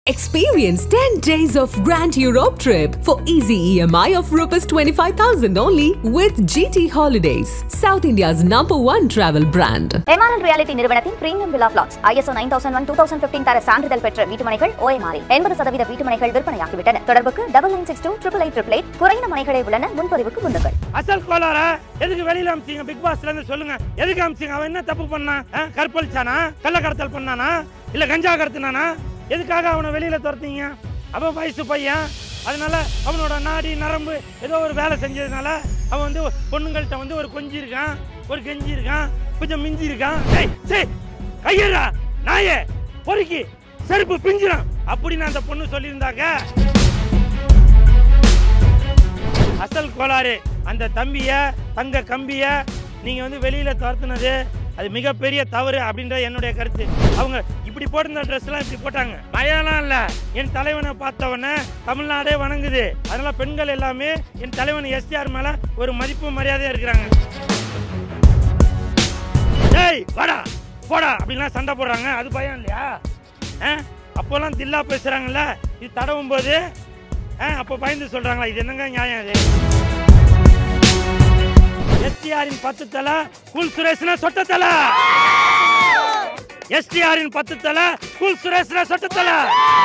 Experience 10 days of Grand Europe trip for easy EMI of Rs 25,000 only with GT Holidays, South India's number one travel brand. MRL reality நிறுவனத்தின் premium villa plots ISO nine thousand one two thousand fifteen தர சான்றிதழ் பெற்ற வீட்டுமனைகள் ஓஎம்ஆரில் எண்பது சதவீத வீட்டுமனைகள் விற்பனையாகிவிட்டன தொடர்புக்கு double nine six two triple eight triple eight குறைந்த மனைகளே உள்ளன முன்பதிவுக்கு முன்னுங்கள் அசல் கோளார எதுக்கு வெளியில அமிச்சிங்க பிக் பாஸ்ல இருந்து சொல்லுங்க எதுக்கு அமிச்சிங்க அவன் என்ன தப்பு பண்ணான் ஆ? கற்பழிச்சானா கள்ள கடத்தல் பண்ணானா இல்ல கஞ்சா கடத்தினானா எதுக்காக அவனை வெளியில துரத்தீங்க அவன் வயசு பையன் அதனால அவனோட நாடி நரம்பு ஏதோ ஒரு வேலை செஞ்சதுனால அவன் வந்து பொண்ணுங்கள்ட்ட வந்து ஒரு கொஞ்சி இருக்கான் ஒரு கெஞ்சி இருக்கான் கொஞ்சம் மிஞ்சி இருக்கான் ஏய், சீ, கையறா நாயே பொறுக்கி செருப்பு பிஞ்சிடும் அப்படின்னு அந்த பொண்ணு சொல்லியிருந்தாங்க அசல் கோளாறு அந்த தம்பிய தங்க கம்பிய நீங்க வந்து வெளியில துரத்துனது அது மிகப்பெரிய தவறு அப்படின்றது என்னுடைய கருத்து அவங்க இப்படி போட்டிருந்த ட்ரெஸ் எல்லாம் இப்படி போட்டாங்க மழையெல்லாம் இல்ல என் தலைவனை பார்த்தவொடனே தமிழ்நாடே வணங்குது அதனால பெண்கள் எல்லாமே என் தலைவன் எஸ்டிஆர் மேல ஒரு மதிப்பு மரியாதையா இருக்கிறாங்க டேய் வாடா போடா அப்படின்லாம் சண்டை போடுறாங்க அது பயம் இல்லையா ஆ? அப்போல்லாம் தில்லா பேசுறாங்கல்ல இது தடவும் போது ஆ, அப்போ பயந்து சொல்றாங்களா இது என்னங்க நியாயம் இது எஸ்டிஆரின் பத்து தலை குல் சுரேஷ்னா சொட்ட தலை எஸ்டிஆரின் பத்து தலை குல் சுரேஷ்னா சொட்ட தலை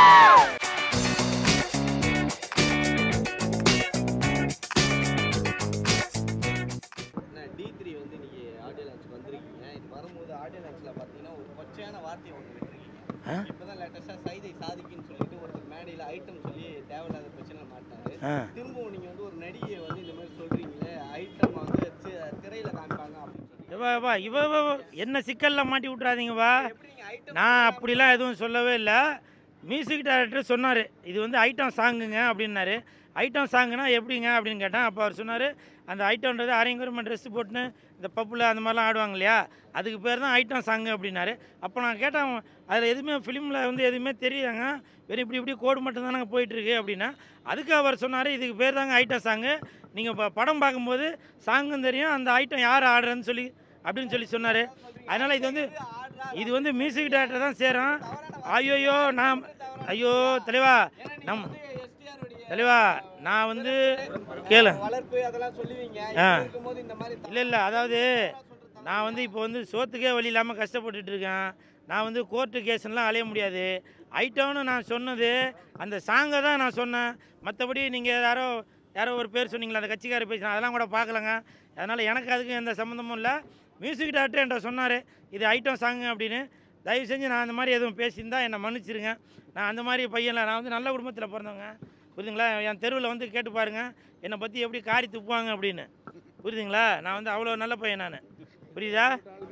டி த்ரீ வந்து இன்னைக்கு ஆடியோ லான்ச்சுக்கு வந்திருக்கீங்க இது வரும்போது ஆடியோ லான்ச்சில் பார்த்தீங்கன்னா ஒரு கொச்சையான வார்த்தையை ஒன்று விட்டுருக்கீங்க இப்போதான் லேட்டஸ்ட்டாக சைதை சாதிக்குன்னு சொல்லிட்டு ஒருத்தர் மேடையில் ஐட்டம் சொல்லி தேவையில்லாத பிரச்சனை மாட்டாரு ஆ. திரும்பவும் நீங்கள் வந்து ஒரு நடிகையை வந்து இந்த மாதிரி சொல்கிறீங்களே ஐட்டம் வந்து தி- திரையில காமிப்பாங்க அப்படின்னு சொல்லி இவ இவ இவ இவ என்ன சிக்கல்ல மாட்டி விட்றாதீங்க வா எப்படி நீங்கள் ஐட்டம் நான் அப்படிலாம் எதுவும் சொல்லவே இல்லை மியூசிக் டைரக்டர் சொன்னார் இது வந்து ஐட்டம் சாங்குங்க அப்படின்னாரு ஐட்டம் சாங்குனா எப்படிங்க அப்படின்னு கேட்டேன் அப்போ அவர் சொன்னார் அந்த ஐட்டம்ன்றது அரைங்குறமா ட்ரெஸ் போட்டுன்னு இந்த பப்பில் அந்த மாதிரிலாம் ஆடுவாங்க இல்லையா அதுக்கு பேர் தான் ஐட்டம் சாங்கு அப்படின்னாரு அப்போ நான் கேட்டேன் அதில் எதுவுமே ஃபிலிமில் வந்து எதுவுமே தெரியுதாங்க வெறும் இப்படி இப்படி கோடு மட்டும் தானங்க போயிட்டுருக்கு அப்படின்னா அதுக்கு அவர் சொன்னார் இதுக்கு பேர் தாங்க ஐட்டம் சாங்கு நீங்கள் இப்போ படம் பார்க்கும்போது சாங்கும் தெரியும் அந்த ஐட்டம் யார் ஆடுறன்னு சொல்லி அப்படின்னு சொல்லி சொன்னார் அதனால் இது வந்து இது வந்து மியூசிக் டைரக்டர் தான் சேரும் ஐயோயோ நான் ஐயோ தலைவா நம் எஸ்டிஆருடைய தலைவா நான் வந்து கேளு வளர்ப்பு அதெல்லாம் சொல்லுவீங்க ஆ. இப்படி இருக்கும்போது இந்த மாதிரி இல்லை இல்லை அதாவது நான் வந்து இப்போ வந்து சோத்துக்கே வழி இல்லாமல் கஷ்டப்பட்டுட்டு இருக்கேன் நான் வந்து கோர்ட்டு கேஸ்லாம் அலைய முடியாது ஐட்டம்னு நான் சொன்னது அந்த சாங்கை தான் நான் சொன்னேன் மற்றபடி நீங்கள் யாரோ யாரோ ஒரு பேர் சொன்னீங்களா அந்த கட்சிக்காரர் பேசினா அதெல்லாம் கூட பார்க்கலங்க அதனால் எனக்கு அதுக்கு எந்த சம்மந்தமும் இல்லை மியூசிக் டாக்டர் என்கிட்ட சொன்னார் இது ஐட்டம் சாங்கு அப்படின்னு தயவு செஞ்சு நான் அந்த மாதிரி எதுவும் பேசியிருந்தா என்னை மன்னிச்சிருங்க நான் அந்த மாதிரி பையன்ல நான் வந்து நல்ல குடும்பத்தில் பிறந்தவங்க புரியுதுங்களா என் தெருவில் வந்து கேட்டு பாருங்க என்னை பற்றி எப்படி காரி துப்புவாங்க அப்படின்னு புரியுதுங்களா நான் வந்து அவ்வளோ நல்ல பையன் நான் புரியுதா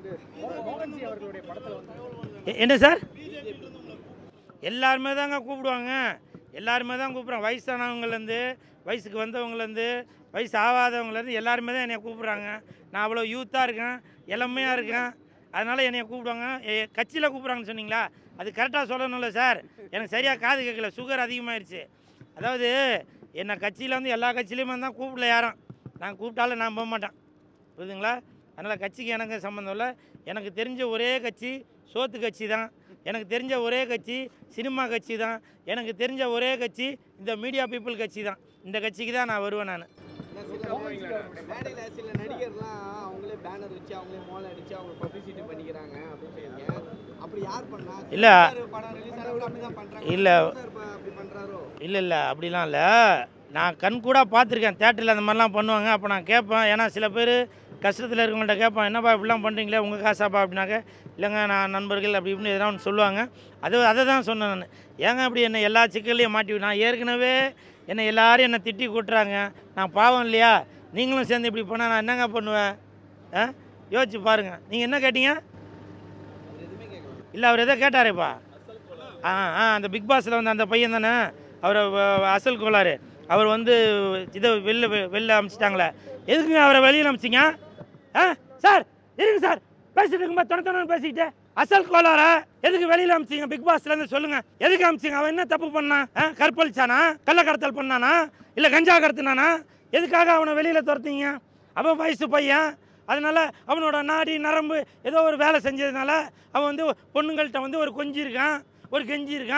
எ- என்ன சார் எல்லாருமே தாங்க கூப்பிடுவாங்க எல்லாருமே தான் கூப்பிட்றாங்க வயசானவங்கலேருந்து வயசுக்கு வந்தவங்கலேருந்து வயசு ஆகாதவங்கலேருந்து எல்லாருமே தான் என்னை கூப்பிட்றாங்க நான் அவ்வளோ யூத்தாக இருக்கேன் இளமையாக இருக்கேன் அதனால் என்னை கூப்பிடுவாங்க கட்சியில் கூப்பிட்றாங்கன்னு சொன்னீங்களா அது கரெக்டாக சொல்லணும்ல சார் எனக்கு சரியாக காது கேட்கல சுகர் அதிகமாயிருச்சு அதாவது என்னை கட்சியில் வந்து எல்லா கட்சியிலையுமே தான் கூப்பிடல யாரும் நான் கூப்பிட்டாலும் நான் போக மாட்டேன் புரியுதுங்களா அதனால் கட்சிக்கு எனக்கு சம்மந்தம் இல்லை எனக்கு தெரிஞ்ச ஒரே கட்சி சோத்து கட்சி தான் எனக்கு தெரிஞ்ச ஒரே கட்சி சினிமா கட்சி தான் எனக்கு தெரிஞ்ச ஒரே கட்சி இந்த மீடியா பீப்புள் கட்சி தான் இந்த கட்சிக்கு தான் நான் வருவேன் நான் மேடையில் சில நடிகர்லாம் அவங்களே பேனர் வச்சு அவங்களே மோளை அடிச்சு அவங்க பப்ளிசிட்டி பண்ணிக்கிறாங்க அப்படின்னு சொல்றீங்க அப்படி யார் பண்ணா இல்ல. சார் படம் ரிலீஸ் ஆன கூட அப்படிதான் பண்றாங்க இல்ல. சார் இப்ப அப்படி பண்றாரோ இல்லை இல்லை அப்படிலாம் இல்லை நான் கண் கூட பார்த்துருக்கேன் தேட்டரில் அந்த மாதிரிலாம் பண்ணுவாங்க அப்போ நான் கேட்பேன் ஏன்னா சில பேர் கஷ்டத்தில் இருக்கவங்கள்ட்ட கேட்பேன் என்னப்பா இப்படிலாம் பண்ணுறீங்களே உங்கள் காசாப்பா அப்படின்னாக்க இல்லைங்க நான் நண்பர்கள் அப்படி இப்படின்னு எதனா ஒன்று சொல்லுவாங்க அது அதை தான் சொன்னேன் நான் ஏங்க அப்படி என்னை எல்லா சிக்கல்லையும் மாட்டி விடு- நான் ஏற்கனவே என்னை எல்லாரும் என்னை திட்டி கூட்டுறாங்க நான் பாவம் இல்லையா நீங்களும் சேர்ந்து இப்படி பண்ணால் நான் என்னங்க பண்ணுவேன் ஆ யோசிச்சு பாருங்கள் நீங்கள் என்ன கேட்டீங்க இல்லை அவர் எதோ கேட்டாரேப்பா ஆ ஆ அந்த பிக் பாஸில் வந்து அந்த பையன் தானே அவரை வ- அசல் கோளாறு அவர் வந்து இதை வெளில வெ- வெளில அமிச்சிட்டாங்களே எதுக்குங்க அவரை வெளியில் அமிச்சிங்க ஆ சார் இருங்க சார் பேசிட்டு இருக்கும்போது தொண தொணன்னு பேசிக்கிட்டு அசல் கோளாரா எதுக்கு வெளியில் அமிச்சிங்க பிக் பாஸ்லேருந்து சொல்லுங்க எதுக்கு அமிச்சிங்க அவன் என்ன தப்பு பண்ணான் ஆ கற்பழிச்சானா கள்ள கடத்தல் பண்ணானா இல்லை கஞ்சா கடத்தினானா எதுக்காக அவனை வெளியில் துரத்தீங்க அவன் வயசு பையன் அதனால அவனோட நாடி நரம்பு ஏதோ ஒரு வேலை செஞ்சதுனால அவன் வந்து பொண்ணுங்கள்ட்ட வந்து ஒரு கொஞ்சி இருக்கான் ஒரு கெஞ்சி இருக்கான்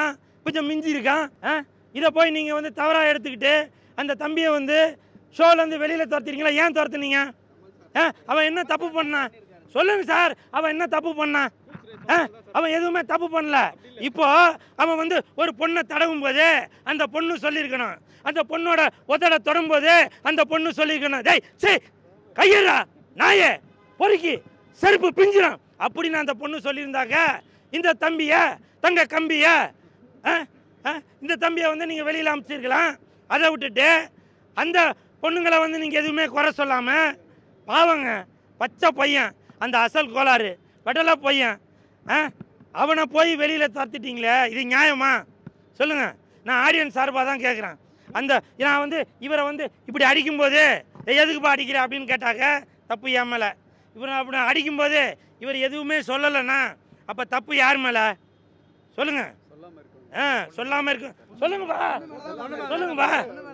கொஞ்சம் மிஞ்சி இருக்கான் ஆ இதை போய் நீங்கள் வந்து தவறாக எடுத்துக்கிட்டு அந்த தம்பியை வந்து ஷோலேருந்து வெளியில் துரத்துறீங்களா ஏன் துரத்துனீங்க ஆ அவன் என்ன தப்பு பண்ணான் சொல்லுங்க சார் அவன் என்ன தப்பு பண்ணான் ஆ அவன் எதுவுமே தப்பு பண்ணல இப்போ அவன் வந்து ஒரு பொண்ணை தடவும் போது அந்த பொண்ணு சொல்லியிருக்கணும் அந்த பொண்ணோட உதட தொடும்போது அந்த பொண்ணு சொல்லியிருக்கணும் டேய் சே கையறா நாயே பொறுக்கி செருப்பு பிஞ்சிடும் அப்படின்னு அந்த பொண்ணு சொல்லியிருந்தாக்க இந்த தம்பிய தங்க கம்பிய ஆ, ஆ, இந்த தம்பியை வந்து நீங்கள் வெளியில் அமைச்சிருக்கலாம் அதை விட்டுட்டு அந்த பொண்ணுங்களை வந்து நீங்கள் எதுவுமே குறை சொல்லாமல் பாவங்க பச்சை பையன் அந்த அசல் கோளாறு வெடலை பையன் ஆ அவனை போய் வெளியில் துரத்திட்டீங்களே இது நியாயமா சொல்லுங்கள் நான் ஆடியன்ஸ் சார்பாக தான் கேட்குறேன் அந்த நான் வந்து இவரை வந்து இப்படி அடிக்கும்போது "ஏய், எதுக்குப்பா அடிக்கிற அப்படின்னு கேட்டாக்க தப்பு என் மேலே இவரை அப்படி அடிக்கும்போது இவர் எதுவுமே சொல்லலைன்னா அப்போ தப்பு யார் மேலே சொல்லுங்கள் ஆ சொல்லாமல் இருக்கு சொல்லுங்கப்பா சொல்லுங்கப்பா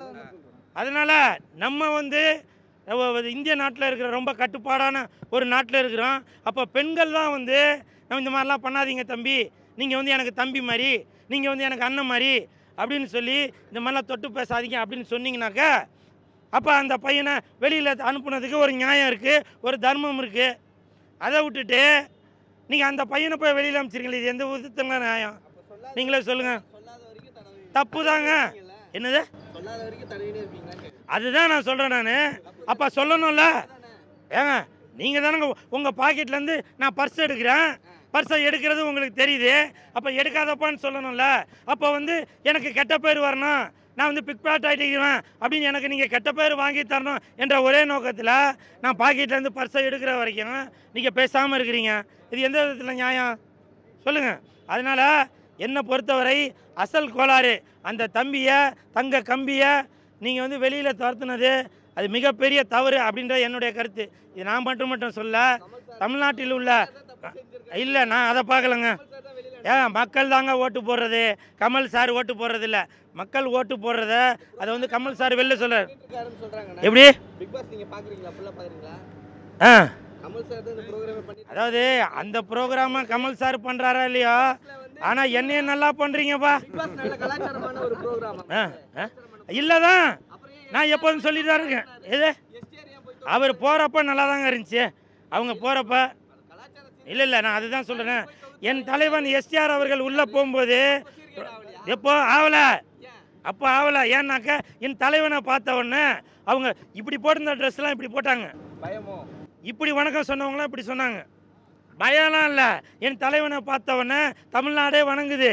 அதனால் நம்ம வந்து நம்ம வந்து இந்திய நாட்டில் இருக்கிற ரொம்ப கட்டுப்பாடான ஒரு நாட்டில் இருக்கிறோம் அப்போ பெண்கள் தான் வந்து நம்ம இந்த மாதிரிலாம் பண்ணாதீங்க தம்பி நீங்கள் வந்து எனக்கு தம்பி மாதிரி நீங்கள் வந்து எனக்கு அண்ணன் மாதிரி அப்படின்னு சொல்லி இந்த மாதிரிலாம் தொட்டு பேசாதீங்க அப்படின்னு சொன்னீங்கனாக்கா அப்போ அந்த பையனை வெளியில் அனுப்புனதுக்கு ஒரு நியாயம் இருக்குது ஒரு தர்மம் இருக்குது அதை விட்டுட்டு நீங்கள் அந்த பையனை போய் வெளியில் அனுப்பிச்சிருக்கீங்களே இது எந்த விதத்துல நியாயம் நீங்களே சொல்லுங்கள் சொல்லாத வரைக்கும் தடவை தப்பு தாங்க என்னது சொல்லாத வரைக்கும் தடவினே இருப்பீங்களான்னு கேட்டேன். அதுதான் நான் சொல்கிறேன் நான் அப்போ சொல்லணும்ல ஏங்க நீங்கள் தானங்க உங்கள் பாக்கெட்லேருந்து நான் பர்ஸ் எடுக்கிறேன் பர்ஸை எடுக்கிறது உங்களுக்கு தெரியுது அப்போ எடுக்காதப்பான்னு சொல்லணும்ல அப்போ வந்து எனக்கு கெட்ட பேர் வரணும் நான் வந்து பிக் பேட் ஆகிட்டுக்கிறேன் அப்படின்னு எனக்கு நீங்கள் கெட்ட பேர் வாங்கி தரணும் என்ற ஒரே நோக்கத்தில் நான் பாக்கெட்லேருந்து பர்ஸை எடுக்கிற வரைக்கும் நீங்கள் பேசாமல் இருக்கிறீங்க இது எந்த விதத்தில் நியாயம் சொல்லுங்கள் அதனால் என்னை பொறுத்தவரை அசல் கோளாறு அந்த தம்பியை தங்க கம்பியை நீங்கள் வந்து வெளியில் துரத்துனது அது மிகப்பெரிய தவறு அப்படின்ற என்னுடைய கருத்து இது நான் மட்டும் மட்டும் சொல்ல தமிழ்நாட்டில் உள்ள இல்லை நான் அதை பார்க்கலங்க ஏன் மக்கள் தாங்க ஓட்டு போடுறது கமல் சார் ஓட்டு போடுறது இல்லை மக்கள் ஓட்டு போடுறத அதை வந்து கமல் சார் வெளில சொல்கிறார் இருக்காருன்னு சொல்றாங்கண்ணே. எப்படி பிக் பாஸ் நீங்க பாக்குறீங்களா ஃபுல்லா பாக்குறீங்களா ஆ கமல் சார் தான் இந்த ப்ரோக்ராமே பண்ணி அதாவது அந்த ப்ரோக்ராமை கமல் சார் பண்ணுறாரா இல்லையோ ஆனால் என்னைய நல்லா பண்ணுறீங்கப்பா பிக் பாஸ் நல்ல கலாச்சாரமான ஒரு ப்ரோக்ராம் ஆ ஆ இல்லை தான் நான் எப்போதும் சொல்லிட்டு தான் இருக்கேன் எது எஸ்டிஆர் ஏன் போய் அவர் போகிறப்ப நல்லா தாங்க இருந்துச்சு அவங்க போகிறப்ப இல்லை இல்லை நான் அதுதான் சொல்கிறேன் என் தலைவன் எஸ்டிஆர் அவர்கள் உள்ளே போகும்போது எப்போ ஆகலை அப்போ ஆகலை ஏன்னாக்கா என் தலைவனை பார்த்த உடனே அவங்க இப்படி போட்டிருந்த ட்ரெஸ்லாம் இப்படி போட்டாங்க பயமோ இப்படி வணக்கம் சொன்னவங்களாம் இப்படி சொன்னாங்க பயம்லாம் இல்லை என் தலைவனை பார்த்தவொடனே தமிழ்நாடே வணங்குது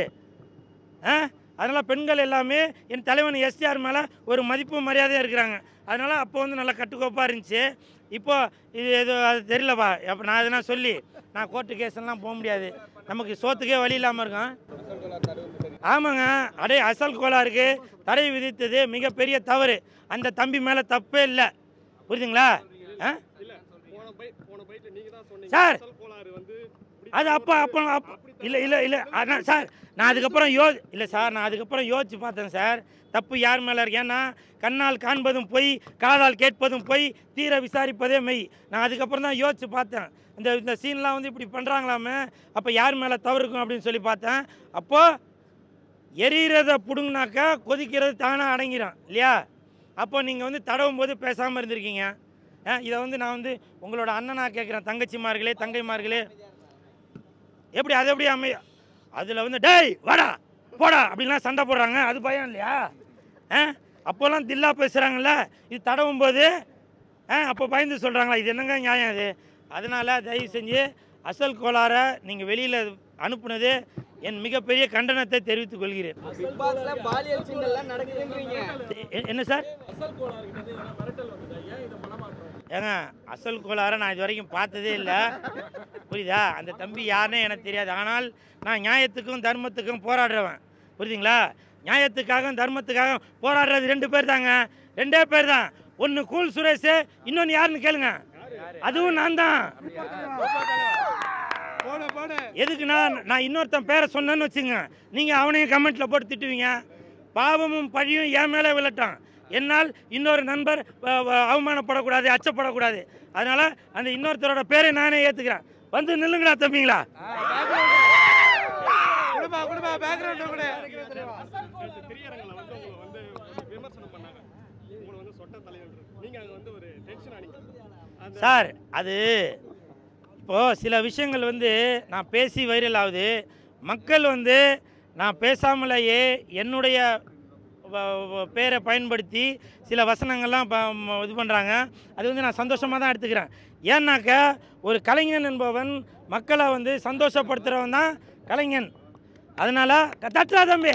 ஆ அதனால் பெண்கள் எல்லாமே என் தலைவன் எஸ்டிஆர் மேலே ஒரு மதிப்பு மரியாதையாக இருக்கிறாங்க அதனால் அப்போ வந்து நல்லா கட்டுக்கோப்பாக இருந்துச்சு இப்போ இது எது அது தெரியலப்பா அப்போ நான் எதுனா சொல்லி நான் கோர்ட்டு கேஸ்லாம் போக முடியாது நமக்கு சோத்துக்கே வழி இல்லாமல் இருக்கும் ஆமாங்க அடே அசல் கோளாறுக்கு தடை விதித்தது மிகப்பெரிய தவறு அந்த தம்பி மேலே தப்பே இல்லை புரியுதுங்களா ஆ சார் அது அப்போ அப்போ அப்போ இல்லை இல்லை இல்லை அதான் சார் நான் அதுக்கப்புறம் யோ இல்லை சார் நான் அதுக்கப்புறம் யோசிச்சு பார்த்தேன் சார் தப்பு யார் மேலே இருக்கு ஏன்னா கண்ணால் காண்பதும் பொய் காதால் கேட்பதும் பொய் தீர விசாரிப்பதே மெய் நான் அதுக்கப்புறம் தான் யோசிச்சு பார்த்தேன் இந்த இந்த சீன்லாம் வந்து இப்படி பண்ணுறாங்களாமே அப்போ யார் மேலே தவறு இருக்கும் அப்படின்னு சொல்லி பார்த்தேன் அப்போது எரியிறத பிடுங்கினாக்கா கொதிக்கிறது தானாக அடங்கிடும் இல்லையா அப்போ நீங்கள் வந்து தடவும் போது பேசாமல் இருந்திருக்கீங்க ஆ, இதை வந்து நான் வந்து உங்களோட அண்ணனாக கேட்குறேன் தங்கச்சிமார்களே தங்கைமார்களே எப்படி அது எப்படி அமை அதில் வந்து டேய் வாடா போடா அப்படின்லாம் சண்டை போடுறாங்க அது பயம் இல்லையா ஆ அப்போல்லாம் தில்லா பேசுகிறாங்கல்ல இது தடவும் போது ஆ அப்போ பயந்து சொல்கிறாங்களா இது என்னங்க நியாயம் இது அதனால் தயவு செஞ்சு அசல் கோளாறை நீங்கள் வெளியில் அனுப்புனது என் மிகப்பெரிய கண்டனத்தை தெரிவித்துக் கொள்கிறேன் பிக் பாஸ்ல பாலியல் சீன்கள்லாம் நடக்குதுன்றீங்க எ- என்ன சார் ஏங்க அசல் கோளாறை நான் இது வரைக்கும் பார்த்ததே இல்லை புரியுதா அந்த தம்பி யாருன்னே எனக்கு தெரியாது ஆனால் நான் நியாயத்துக்கும் தர்மத்துக்கும் போராடுறவன் புரியுதுங்களா நியாயத்துக்காகவும் தர்மத்துக்காகவும் போராடுறது ரெண்டு பேர் தாங்க ரெண்டே பேர் தான் ஒன்று கூல் சுரேஷ் இன்னொன்று யாருன்னு கேளுங்க அதுவும் நான் தான் எதுக்குண்ணா நான் இன்னொருத்தன் பேரை சொன்னேன்னு வச்சுங்க நீங்கள் அவனையும் கமெண்ட்டில் போட்டு திட்டுவீங்க பாவமும் பழியும் என் மேலே விழட்டும் என்னால் இன்னொரு நண்பர் அஹ், அஹ், அவமானப்படக்கூடாது அச்சப்படக்கூடாது அதனால் அந்த இன்னொருத்தரோட பேரை நானே ஏற்றுக்கிறேன் வந்து நில்லுங்கடா தம்பிங்களா சார் அது இப்போது சில விஷயங்கள் வந்து நான் பேசி வைரல் ஆகுது மக்கள் வந்து நான் பேசாமலேயே என்னுடைய வ- வ- பேரை பயன்படுத்தி சில வசனங்கள்லாம் ப- ம- இது பண்ணுறாங்க அது வந்து நான் சந்தோஷமாக தான் எடுத்துக்கிறேன் ஏன்னாக்க ஒரு கலைஞன் என்பவன் மக்களை வந்து சந்தோஷப்படுத்துகிறவன் தான் கலைஞன் அதனால் தட்டுறா தம்பி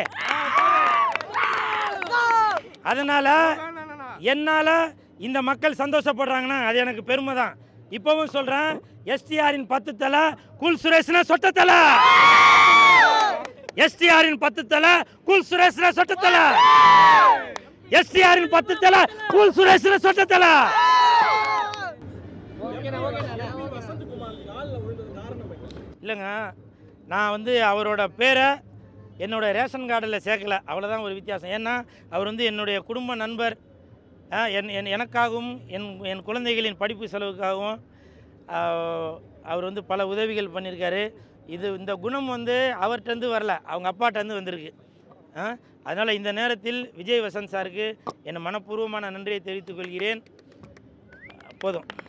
அதனால் என்னால் இந்த மக்கள் சந்தோஷப்படுறாங்கன்னா அது எனக்கு பெருமை தான் இப்போவும் சொல்கிறேன் எஸ்டிஆரின் பத்து தலை கூல் சுரேஷ்னா சொட்ட தலை எஸ்டிஆரின் பத்து தலை கூல் சுரேஷ்னா சொட்ட தலை எஸ்டிஆரின் பத்து தலை கூல் சுரேஷ்னா சொட்ட தலை இல்லைங்க நான் வந்து அவரோட பேரை என்னோட ரேஷன் கார்டில் சேர்க்கல அவ்வளோதான் ஒரு வித்தியாசம் ஏன்னா அவர் வந்து என்னுடைய குடும்ப நண்பர் ஆ, என் என் எனக்காகவும் என் என் குழந்தைகளின் படிப்பு செலவுக்காகவும் ஆ, அவர் வந்து பல உதவிகள் பண்ணியிருக்காரு இது இந்த குணம் வந்து அவர்கிட்டருந்து வரல அவங்க அப்பாட்டேருந்து வந்திருக்கு அதனால் இந்த நேரத்தில் விஜய் வசந்த் சாருக்கு என் மனப்பூர்வமான நன்றியை தெரிவித்துக் கொள்கிறேன் போதும்